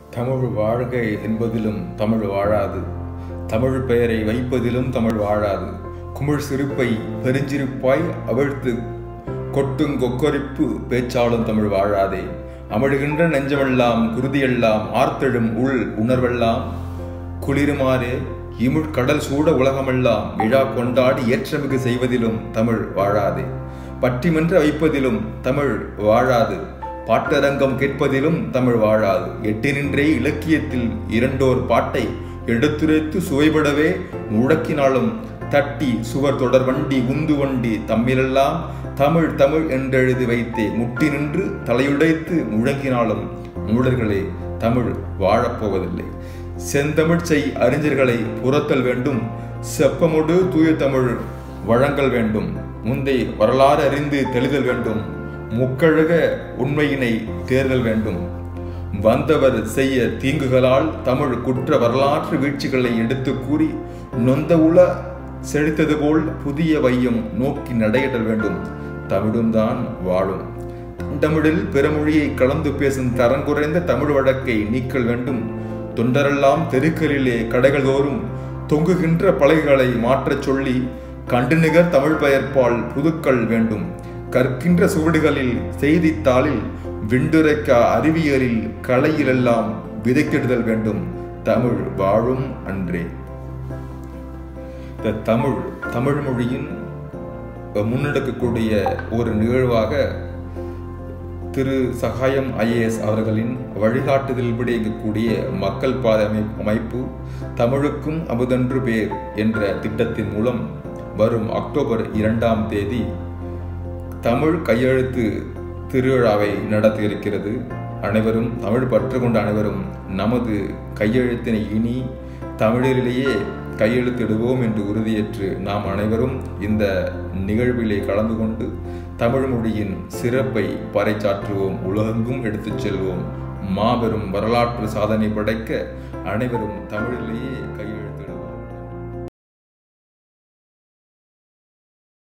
தமிழ் வாழ்க என்பதிலும் தமிழ் வாழாது தமிழ் பெயரை வைப்பதிலும் தமிழ் வாழாது குமிழ் சிரிப்பை பெருஞ்சிரிப்பாய் அவிழ்த்து கொட்டுங் கொக்கரிப்பு பேச்சாலும் தமிழ் வாழாதே அமிழ்கின்ற நெஞ்சமெல்லாம் குருதியெல்லாம் ஆர்த்தெழும் உள் உணர்வெல்லாம் குளிருமாறே இமிழ் கடல் சூட உலகமெல்லாம் விழா கொண்டாடி ஏற்றமிகு செய்வதிலும் தமிழ் வாழாதே பட்டிமென்று வைப்பதிலும் தமிழ் வாழாது பாட்டரங்கம் கேட்பதிலும் தமிழ் வாழாது எட்டி நின்றே இலக்கியத்தில் இரண்டோர் பாட்டை எடுத்துரைத்து சுவைபடவே முழக்கினாலும் தட்டி சுவர் தொடர் வண்டி உந்து வண்டி தம்மிலெல்லாம் தமிழ் தமிழ் என்றெழுதி வைத்தே முட்டி நின்று தலையுடைத்து முழங்கினாலும் மூடர்களே தமிழ் வாழப்போவதில்லை செந்தமிழ் செய் அறிஞர்களை புறத்தல் வேண்டும் செப்பமுடு தூய தமிழ் வழங்கல் வேண்டும் முந்தை வரலாறு அறிந்து தெளிதல் வேண்டும் முக்கழக உண்மையினை தேர்தல் வேண்டும் வந்தவர் செய்ய தீங்குகளால் தமிழ் குற்ற வரலாற்று வீழ்ச்சிகளை எடுத்து கூறி நொந்த உல செழித்தது போல் புதிய வையம் நோக்கி நடையிடல் வேண்டும் தமிழும் தான் வாழும் தமிழில் பிறமொழியை கலந்து பேசும் தரங்குறைந்த தமிழ் வழக்கை நீக்கல் வேண்டும் தொண்டரெல்லாம் தெருக்களிலே கடைகள் தோறும் தொங்குகின்ற பலகைகளை மாற்றச் சொல்லி கண்டுநிகர் தமிழ் பெயர்ப்பால் புதுக்கள் வேண்டும் கற்கின்ற சுவடுகளில் செய்தித்தாளில் விண்டுரைக்க அறிவியலில் கலையிலெல்லாம் விதைக்கிடுதல் வேண்டும் தமிழ் வாழும் அன்றே இந்த தமிழ் தமிழ் மொழியின் முன்னெடுக்கக்கூடிய ஒரு நிகழ்வாக திரு சகாயம் ஐஏஎஸ் அவர்களின் வழிகாட்டுதல்படி இயங்கக்கூடிய மக்கள் பாதை அமைப்பு தமிழுக்கும் அமுதன்று பேர் என்ற திட்டத்தின் மூலம் வரும் அக்டோபர் இரண்டாம் தேதி தமிழ் கையெழுத்து திருவிழாவை நடத்த இருக்கிறது அனைவரும் தமிழ் பற்று கொண்ட அனைவரும் நமது கையெழுத்தினை இனி தமிழிலேயே கையெழுத்திடுவோம் என்று உறுதியேற்று நாம் அனைவரும் இந்த நிகழ்விலே கலந்து கொண்டு தமிழ் மொழியின் சிறப்பை பறைச்சாற்றுவோம் உலகெங்கும் எடுத்துச் செல்வோம் மாபெரும் வரலாற்று சாதனை படைக்க அனைவரும் தமிழிலேயே கையெழுத்திடுவோம்